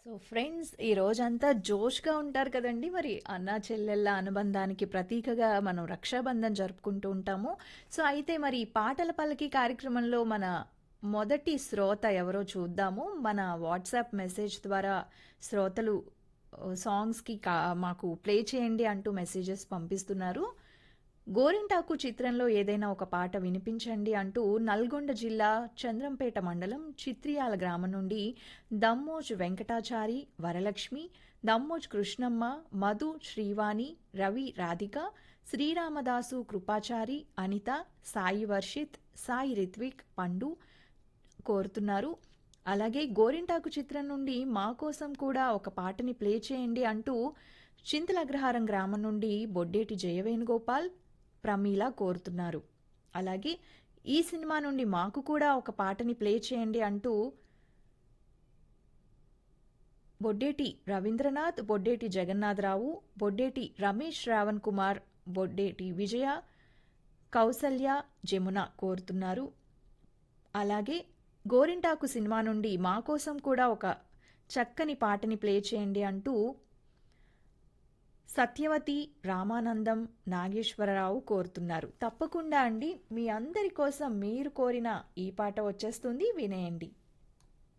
so friends ఈ రోజంతా జోష్గా ఉంటారు కదండి మరి అన్నా చెల్లెళ్ళ అనుబంధానికి ప్రతీకగా మనం రక్షాబంధన్ జరుపుకుంటూ ఉంటాము సో అయితే మరి ఈ పాటల పల్లకి కార్యక్రమంలో మన మొదటి శ్రోత ఎవరో చూద్దాము మన వాట్సాప్ మెసేజ్ ద్వారా శ్రోతలు ఆ, సాంగ్స్కి కా మాకు ప్లే చేయండి అంటూ మెసేజెస్ పంపిస్తున్నారు గోరింటాకు చిత్రంలో ఏదైనా ఒక పాట వినిపించండి అంటూ నల్గొండ జిల్లా చంద్రంపేట మండలం చిత్రియాల గ్రామం నుండి దమ్మోజ్ వెంకటాచారి వరలక్ష్మి దమ్మోజ్ కృష్ణమ్మ మధు శ్రీవాణి రవి రాధిక శ్రీరామదాసు కృపాచారి అనిత సాయి వర్షిత్ సాయి రిత్విక్ పండు కోరుతున్నారు అలాగే గోరింటాకు చిత్రం నుండి మా కోసం కూడా ఒక పాటని ప్లే చేయండి అంటూ చింతలగ్రహారం గ్రామం నుండి బొడ్డేటి జయవేణుగోపాల్ ప్రమీల కోరుతున్నారు అలాగే ఈ సినిమా నుండి మాకు కూడా ఒక పాటని ప్లే చేయండి అంటూ బొడ్డేటి రవీంద్రనాథ్ బొడ్డేటి జగన్నాథరావు బొడ్డేటి రమేష్ రావణ్ కుమార్ బొడ్డేటి విజయ కౌసల్య జమున కోరుతున్నారు అలాగే గోరింటాకు సినిమా నుండి మా కోసం కూడా ఒక చక్కని పాటని ప్లే చేయండి అంటూ సత్యవతి రామానందం నాగేశ్వరరావు కోరుతున్నారు తప్పకుండా అండి మీ అందరి కోసం మీరు కోరిన ఈ పాట వచ్చేస్తుంది వినేయండి